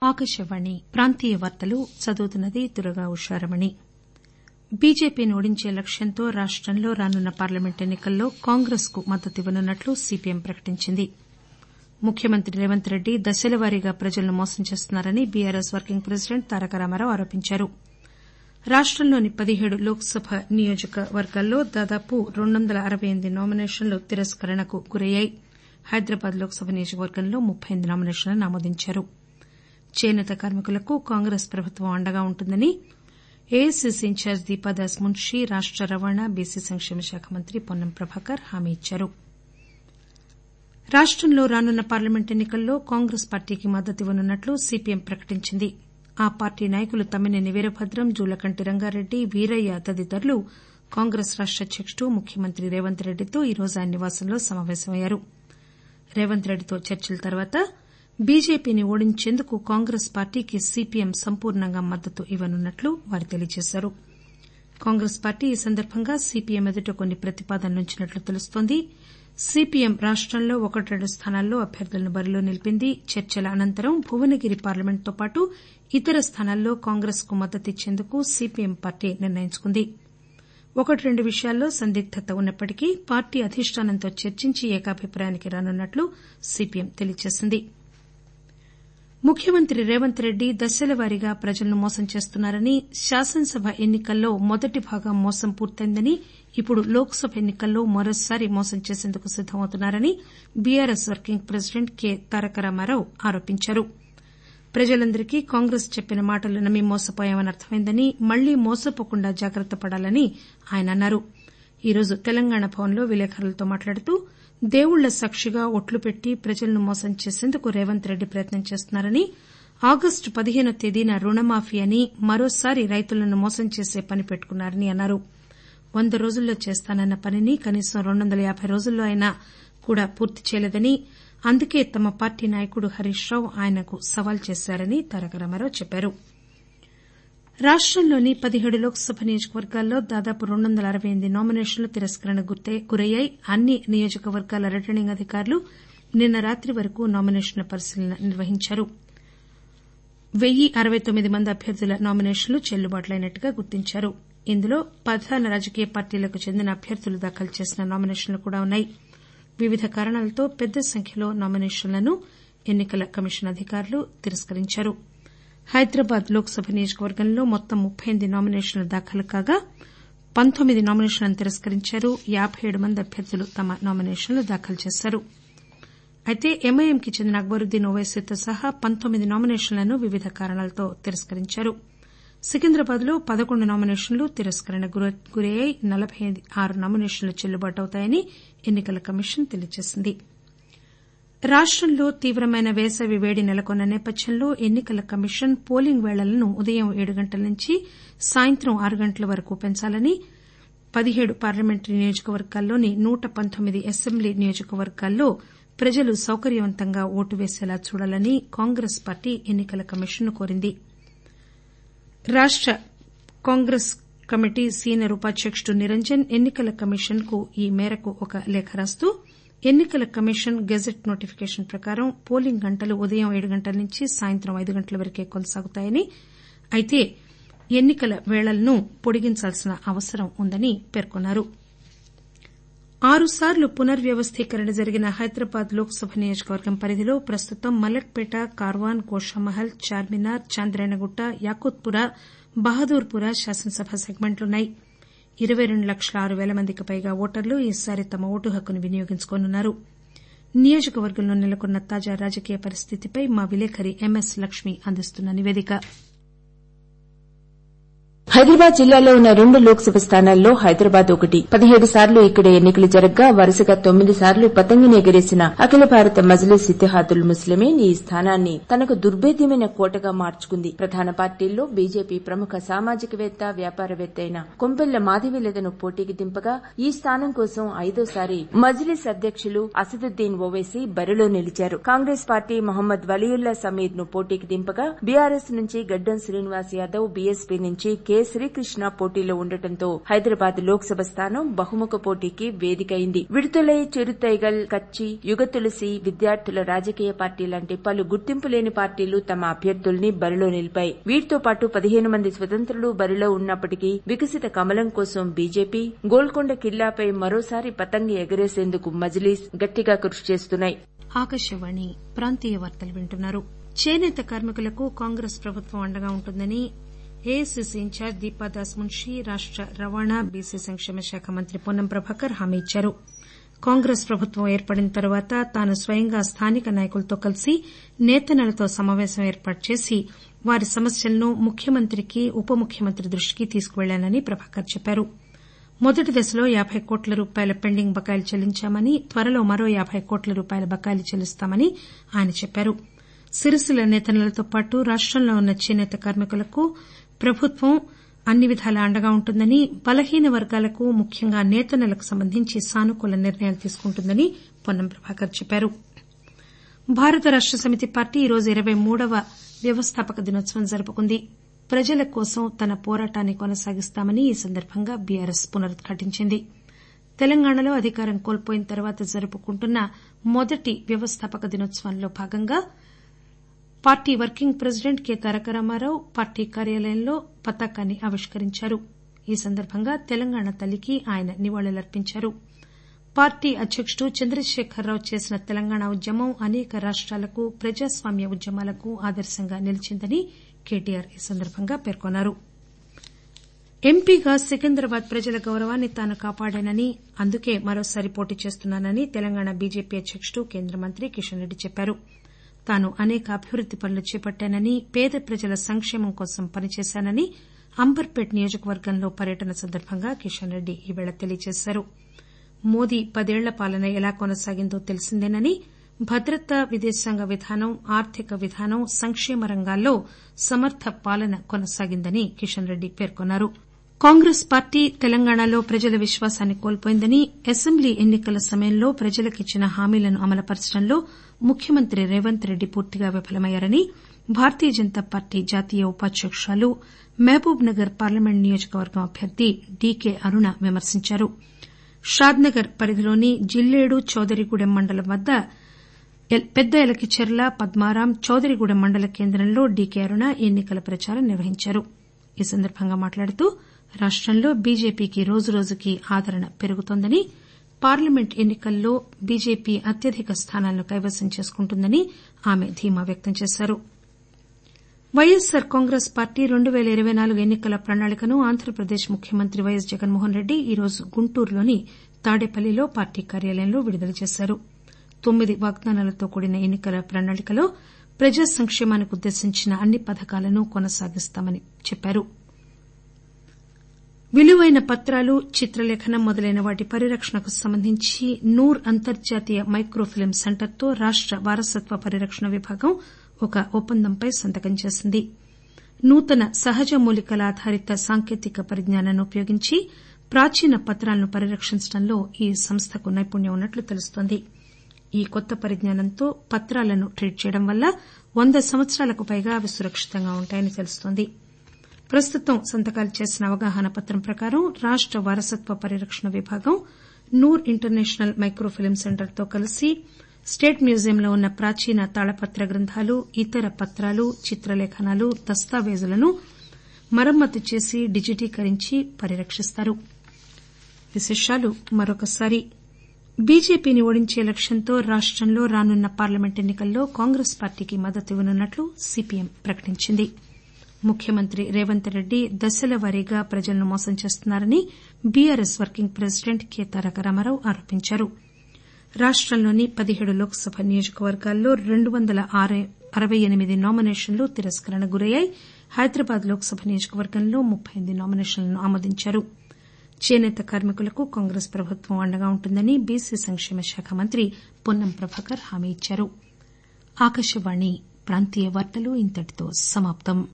ఆకాశవాణి ప్రాంతీయ వార్తలు చదువుతున్నది దుర్గా ఉషారమణి బీజేపీని ఓడించే లక్ష్యంతో రాష్టంలో రానున్న పార్లమెంట్ ఎన్ని కల్లో కాంగ్రెస్ కు మద్దతివ్వనున్నట్లు సీపీఎం ప్రకటించింది ముఖ్యమంత్రి రేవంత్ రెడ్డి దశలవారీగా ప్రజలను మోసం చేస్తున్నారని BRS working president Taraka Ramarao ఆరోపించారు రాష్టంలోని పదిహేడు లోక్ సభ నియోజకవర్గాల్లో దాదాపు రెండు వందల అరవై ఎనిమిది నామినేషన్లు తిరస్కరణకు గురయ్యాయి హైదరాబాద్ లోక్ సభ నియోజకవర్గంలో ముప్పై ఎనిమిది నామినేషన్లను ఆమోదించారు చేసేత కార్మికులకు కాంగ్రెస్ ప్రభుత్వం అండగా ఉంటుందని ఏఐసీసీ ఇన్ఛార్జి దీపాదాస్ మున్షీ రాష్ట రవాణా బీసీ సంక్షేమ శాఖ మంత్రి పొన్నం ప్రభాకర్ హామీ ఇచ్చారు రాష్టంలో రానున్న పార్లమెంట్ ఎన్ని కల్లో కాంగ్రెస్ పార్టీకి మద్దతివ్వనున్నట్లు సీపీఎం ప్రకటించింది ఆ పార్టీ నాయకులు తమ్మినేని వీరభద్రం జూలకంటి రంగారెడ్డి వీరయ్య తదితరులు కాంగ్రెస్ రాష్ట అధ్యకుడు ముఖ్యమంత్రి రేవంత్ రెడ్డితో ఈరోజు ఆయన నివాసంలో సమాపేశమయ్యారు రేవంత్ రెడ్డితో చర్చల తర్వాత బీజేపీని ఓడించేందుకు కాంగ్రెస్ పార్టీకి సీపీఎం సంపూర్ణంగా మద్దతు ఇవ్వనున్నట్లు వారు తెలియజేశారు కాంగ్రెస్ పార్టీ ఈ సందర్బంగా సీపీఎం ఎదుట కొన్ని ప్రతిపాదనలుంచినట్లు తెలుస్తోంది సీపీఎం రాష్టంలో ఒకటి రెండు స్థానాల్లో అభ్యర్థులను బరిలో నిలిపింది చర్చల అనంతరం భువనగిరి పార్లమెంటుతో పాటు ఇతర స్థానాల్లో కాంగ్రెస్ కు మద్దతిచ్చేందుకు సీపీఎం పార్టీ నిర్ణయించుకుంది ఒకటి రెండు విషయాల్లో సందిగ్దత ఉన్నప్పటికీ పార్టీ అధిష్టానంతో చర్చించి ఏకాభిప్రాయానికి రానున్నట్లు సీపీఎం తెలియజేసింది ముఖ్యమంత్రి రేవంత్ రెడ్డి దశలవారీగా ప్రజలను మోసం చేస్తున్నారని శాసనసభ ఎన్ని కల్లో మొదటి భాగం మోసం పూర్తయిందని ఇప్పుడు లోక్ సభ ఎన్ని కల్లో మరోసారి మోసం చేసేందుకు సిద్దమవుతున్నారని BRS working president K Taraka Ramarao ఆరోపించారు ప్రజలందరికీ కాంగ్రెస్ చెప్పిన మాటలు నమ్మి మోసపోయామని అర్థమైందని మళ్లీ మోసపోకుండా జాగ్రత్త పడాలని ఆయన అన్నారు ఈరోజు తెలంగాణ భవన్లో విలేకరులతో మాట్లాడుతూ దేవుళ్ల సాక్షిగా ఒట్లు పెట్టి ప్రజలను మోసం చేసేందుకు రేవంత్ రెడ్డి ప్రయత్నం చేస్తున్నారని ఆగస్టు పదిహేనో తేదీన రుణమాఫీ అని మరోసారి రైతులను మోసం చేసే పని పెట్టుకున్నారని అన్నారు వంద రోజుల్లో చేస్తానన్న పనిని కనీసం రెండు వందల యాబై రోజుల్లో అయినా కూడా పూర్తి చేయలేదని అందుకే తమ పార్టీ నాయకుడు హరీష్ రావు ఆయనకు సవాల్ చేశారని తారక రామారావు చెప్పారు రాష్టంలోని పదిహేడు లోక్ సభ నియోజకవర్గాల్లో దాదాపు రెండు వందల అరవై ఎనిమిది నామినేషన్లు తిరస్కరణకు గురయ్యాయి అన్ని నియోజకవర్గాల రిటర్నింగ్ అధికారులు నిన్న రాత్రి వరకు నామినేషన్ల పరిశీలన నిర్వహించారు వెయ్యి అరవై తొమ్మిది మంది అభ్యర్థుల నామినేషన్లు చెల్లుబాట్లయినట్టుగా గుర్తించారు ఇందులో ప్రధాన రాజకీయ పార్టీలకు చెందిన అభ్యర్థులు దాఖలు చేసిన నామినేషన్లు కూడా ఉన్నాయి వివిధ కారణాలతో పెద్ద సంఖ్యలో నామినేషన్లను ఎన్ని కల కమిషన్ అధికారులు తిరస్కరించారు హైదరాబాద్ లోక్ సభ నియోజకవర్గంలో మొత్తం ముప్పై ఎనిమిది నామినేషన్లు దాఖలు కాగా పంతొమ్మిది నామినేషన్లను తిరస్కరించారు యాబై ఏడు మంది అభ్యర్థులు తమ నామినేషన్లు దాఖలు చేశారు అయితే ఎంఐఎంకి చెందిన అక్బరుద్దీన్ ఓవైసీతో సహా పంతొమ్మిది నామినేషన్లను వివిధ కారణాలతో తిరస్కరించారు సికింద్రాబాద్ లో పదకొండు నామినేషన్లు తిరస్కరణకు గురయ్యాయి నలబై ఆరు నామినేషన్లు చెల్లుబాటు అవుతాయని ఎన్ని కల కమిషన్ తెలియజేసింది రాష్టంలో తీవ్రమైన వేసవి వేడి నెలకొన్న నేపథ్యంలో ఎన్ని కల కమిషన్ పోలింగ్ పేళలను ఉదయం ఏడు గంటల నుంచి సాయంత్రం ఆరు గంటల వరకు పెంచాలని పదిహేడు పార్లమెంటరీ నియోజకవర్గాల్లోని నూట పంతొమ్మిది అసెంబ్లీ నియోజకవర్గాల్లో ప్రజలు సౌకర్యవంతంగా ఓటు వేసేలా చూడాలని కాంగ్రెస్ పార్టీ ఎన్ని కల కమిషన్ ను కోరింది రాష్ట కాంగ్రెస్ కమిటీ సీనియర్ ఉపాధ్యకుడు నిరంజన్ ఎన్ని కల కమిషన్ కు ఈ మేరకు ఒక లేఖ రాస్తూ ఎన్ని కల కమిషన్ గెజిట్ నోటిఫికేషన్ ప్రకారం పోలింగ్ గంటలు ఉదయం ఏడు గంటల నుంచి సాయంత్రం ఐదు గంటల వరకే కొనసాగుతాయని అయితే ఎన్ని కల పేళలను పొడిగించాల్సిన అవసరం ఉందని పేర్కొన్నారు ఆరుసార్లు పునర్వ్యవస్థీకరణ జరిగిన హైదరాబాద్ లోక్ సభ నియోజకవర్గం పరిధిలో ప్రస్తుతం మలక్పేట కార్వాన్ గోషామహల్ చార్మినార్ చాంద్రాయణగుట్ట యాకూత్పుర బహదూర్పుర శాసనసభ సెగ్మెంట్లున్నాయి ఇరవై రెండు లక్షల ఆరు పేల మందికి పైగా ఓటర్లు ఈసారి తమ ఓటు హక్కును వినియోగించుకోనున్నారు నియోజకవర్గంలో నెలకొన్న తాజా రాజకీయ పరిస్థితిపై మా విలేకరి ఎంఎస్ లక్ష్మి అందిస్తున్న నివేదిక హైదరాబాద్ జిల్లాలో ఉన్న రెండు లోక్సభ స్థానాల్లో హైదరాబాద్ ఒకటి పదిహేడు సార్లు ఇక్కడ ఎన్నికలు జరగ్గా వరుసగా తొమ్మిది సార్లు పతంగిని ఎగరేసిన అఖిల భారత మజ్లిస్ ఇత్తెహాదుల్ ముస్లిమీన్ ఈ స్థానాన్ని తనకు దుర్భేద్యమైన కోటగా మార్చుకుంది ప్రధాన పార్టీల్లో బీజేపీ ప్రముఖ సామాజికవేత్త వ్యాపారవేత్త అయిన కొంపెల్ల మాధవీలతను పోటీకి దింపగా ఈ స్థానం కోసం ఐదోసారి మజ్లిస్ అధ్యకులు అసదుద్దీన్ ఓవైసీ బరిలో నిలిచారు కాంగ్రెస్ పార్టీ మహమ్మద్ వలీయుల్లా సమీర్ ను పోటీకి దింపగా బీఆర్ఎస్ నుంచి గడ్డం శ్రీనివాస్ యాదవ్ బీఎస్పీ నుంచి కె కె శ్రీకృష్ణ పోటీలో ఉండటంతో హైదరాబాద్ లోక్సభ స్థానం బహుముఖ పోటీకి వేదికైంది విడుదలై చిరుతైగల్ కచ్చి యుగ తులసి విద్యార్థుల రాజకీయ పార్టీ లాంటి పలు గుర్తింపు లేని పార్టీలు తమ అభ్యర్థుల్ని బరిలో నిలిపాయి వీటితో పాటు పదిహేను మంది స్వతంత్రులు బరిలో ఉన్నప్పటికీ వికసిత కమలం కోసం బీజేపీ గోల్కొండ కిల్లాపై మరోసారి పతంగి ఎగరేసేందుకు మజ్లీస్ గట్టిగా కృషి చేస్తున్నాయి ఆకాశవాణి ప్రాంతీయ వార్తలు వింటున్నారు చేనేత కార్మికులకు కాంగ్రెస్ ప్రభుత్వం అండగా ఉంటుందని ఏఐసీసీ ఇన్ఛార్జ్ దీపాదాస్ మున్షీ రాష్ట రవాణా బీసీ సంక్షేమ శాఖ మంత్రి పొన్నం ప్రభాకర్ హామీ ఇచ్చారు కాంగ్రెస్ ప్రభుత్వం ఏర్పడిన తర్వాత తాను స్వయంగా స్థానిక నాయకులతో కలిసి నేతన్నలతో సమాపేశం ఏర్పాటు చేసి వారి సమస్యలను ముఖ్యమంత్రికి ఉప ముఖ్యమంత్రి దృష్టికి తీసుకుపెళ్లానని ప్రభాకర్ చెప్పారు మొదటి దశలో యాబై కోట్ల రూపాయల పెండింగ్ బకాయిలు చెల్లించామని త్వరలో మరో యాబై కోట్ల రూపాయల బకాయిలు చెల్లిస్తామని ఆయన చెప్పారు సిరిసిల్ల నేతన్నలతో పాటు రాష్టంలో ఉన్న చేనేత కార్మికులకు ప్రభుత్వం అన్ని విధాలా అండగా ఉంటుందని బలహీన వర్గాలకు ముఖ్యంగా నేతన్నలకు సంబంధించి సానుకూల నిర్ణయాలు తీసుకుంటుందని పొన్నం ప్రభాకర్ చెప్పారు భారత రాష్ట సమితి పార్టీ ఈరోజు ఇరవై మూడవ వ్యవస్థాపక దినోత్సవం జరుపుకుంది ప్రజల కోసం తన పోరాటాన్ని కొనసాగిస్తామని ఈ సందర్భంగా బీఆర్ఎస్ పునరుద్ఘాటించింది తెలంగాణలో అధికారం కోల్పోయిన తర్వాత జరుపుకుంటున్న మొదటి వ్యవస్థాపక దినోత్సవంలో భాగంగా party working president K Taraka Ramarao party కార్యాలయంలో పతాకాన్ని ఆవిష్కరించారు ఈ సందర్భంగా తెలంగాణ తల్లికి ఆయన నివాళులర్పించారు పార్టీ అధ్యకుడు చంద్రశేఖరరావు చేసిన తెలంగాణ ఉద్యమం అనేక రాష్టాలకు ప్రజాస్వామ్య ఉద్యమాలకు ఆదర్శంగా నిలిచిందని కేటీఆర్ ఈ సందర్భంగా పేర్కొన్నారు ఎంపీగా సికింద్రాబాద్ ప్రజల గౌరవాన్ని తాను కాపాడానని అందుకే మరోసారి పోటీ చేస్తున్నానని తెలంగాణ బీజేపీ అధ్యకుడు కేంద్ర మంత్రి కిషన్ రెడ్డి చెప్పారు తాను అనేక అభివృద్ది పనులు చేపట్టానని పేద ప్రజల సంక్షేమం కోసం పనిచేశానని అంబర్పేట్ నియోజకవర్గంలో పర్యటన సందర్భంగా కిషన్ రెడ్డి ఈరోజు తెలియజేశారు మోదీ పదేళ్ల పాలన ఎలా కొనసాగిందో తెలిసిందేనని భద్రత విదేశాంగ విధానం ఆర్థిక విధానం సంక్షేమ రంగాల్లో సమర్థ పాలన కొనసాగిందని కిషన్ రెడ్డి పేర్కొన్నారు కాంగ్రెస్ పార్టీ తెలంగాణలో ప్రజల విశ్వాసాన్ని కోల్పోయిందని అసెంబ్లీ ఎన్ని కల సమయంలో ప్రజలకిచ్చిన హామీలను అమలుపరచడంలో ముఖ్యమంత్రి రేవంత్ రెడ్డి పూర్తిగా విఫలమయ్యారని భారతీయ జనతా పార్టీ జాతీయ ఉపాధ్యకురాలు మహబూబ్ నగర్ పార్లమెంట్ నియోజకవర్గం అభ్యర్థి డీకే అరుణ విమర్శించారు షాద్ నగర్ పరిధిలోని జిల్లేడు చౌదరిగూడెం మండలం వద్ద పెద్ద ఎలకిచెర్ల పద్మారాం చౌదరిగూడెం మండల కేంద్రంలో డీకే అరుణ ఎన్ని కల ప్రచారం నిర్వహించారు ఈ సందర్భంగా మాట్లాడుతూ రాష్టంలో బీజేపీకి రోజురోజుకీ ఆదరణ పెరుగుతోందని పార్లమెంట్ ఎన్ని కల్లో బీజేపీ అత్యధిక స్థానాలను కైవసం చేసుకుంటుందని ఆమె ధీమా వ్యక్తం చేశారు వైఎస్సార్ కాంగ్రెస్ పార్టీ రెండు పేల ఇరవై నాలుగు ఎన్ని కల ప్రణాళికను ఆంధ్రప్రదేశ్ ముఖ్యమంత్రి వైఎస్ జగన్మోహన్ రెడ్డి ఈరోజు గుంటూరులోని తాడేపల్లిలో పార్టీ కార్యాలయంలో విడుదల చేశారు తొమ్మిది వాగ్దానాలతో కూడిన ఎన్ని కల ప్రణాళికలో ప్రజా సంక్షేమానికి ఉద్దేశించిన అన్ని పథకాలను కొనసాగిస్తామని చెప్పారు విలువైన పత్రాలు చిత్రలేఖనం మొదలైన వాటి పరిరక్షణకు సంబంధించి నూర్ అంతర్జాతీయ మైక్రోఫిల్మ్ సెంటర్తో రాష్ట వారసత్వ పరిరక్షణ విభాగం ఒక ఒప్పందంపై సంతకం చేసింది నూతన సహజ మూలికల ఆధారిత సాంకేతిక పరిజ్ఞానాన్ని ఉపయోగించి ప్రాచీన పత్రాలను పరిరక్షించడంలో ఈ సంస్థకు నైపుణ్యం ఉన్నట్లు తెలుస్తోంది ఈ కొత్త పరిజ్ఞానంతో పత్రాలను ట్రీట్ చేయడం వల్ల వంద సంవత్సరాలకు పైగా అవి సురక్షితంగా ఉంటాయని తెలుస్తోంది ప్రస్తుతం సంతకాలు చేసిన అవగాహన పత్రం ప్రకారం రాష్ట వారసత్వ పరిరక్షణ విభాగం నూర్ ఇంటర్నేషనల్ మైక్రోఫిల్మ్ సెంటర్తో కలిసి స్టేట్ మ్యూజియంలో ఉన్న ప్రాచీన తాళపత్ర గ్రంథాలు ఇతర పత్రాలు చిత్రలేఖనాలు దస్తావేజులను మరమ్మతు చేసి డిజిటీకరించి పరిరక్షిస్తారు బీజేపీని ఓడించే లక్ష్యంతో రాష్టంలో రానున్న పార్లమెంట్ ఎన్ని కల్లో కాంగ్రెస్ పార్టీకి మద్దతు ఇవ్వనున్నట్లు సీపీఎం ప్రకటించింది ముఖ్యమంత్రి రేవంత్ రెడ్డి దశల వారీగా ప్రజలను మోసం చేస్తున్నారని BRS working president K Taraka Ramarao ఆరోపించారు రాష్టంలోని పదిహేడు లోక్సభ నియోజకవర్గాల్లో రెండు వందల అరవై ఎనిమిది నామినేషన్లు తిరస్కరణకు గురయ్యాయి హైదరాబాద్ లోక్సభ నియోజకవర్గంలో ముప్పై ఎనిమిది నామినేషన్లను ఆమోదించారు చేనేత కార్మికులకు కాంగ్రెస్ ప్రభుత్వం అండగా ఉంటుందని బీసీ సంక్షేమ శాఖ మంత్రి పొన్నం ప్రభాకర్ హామీ ఇచ్చారు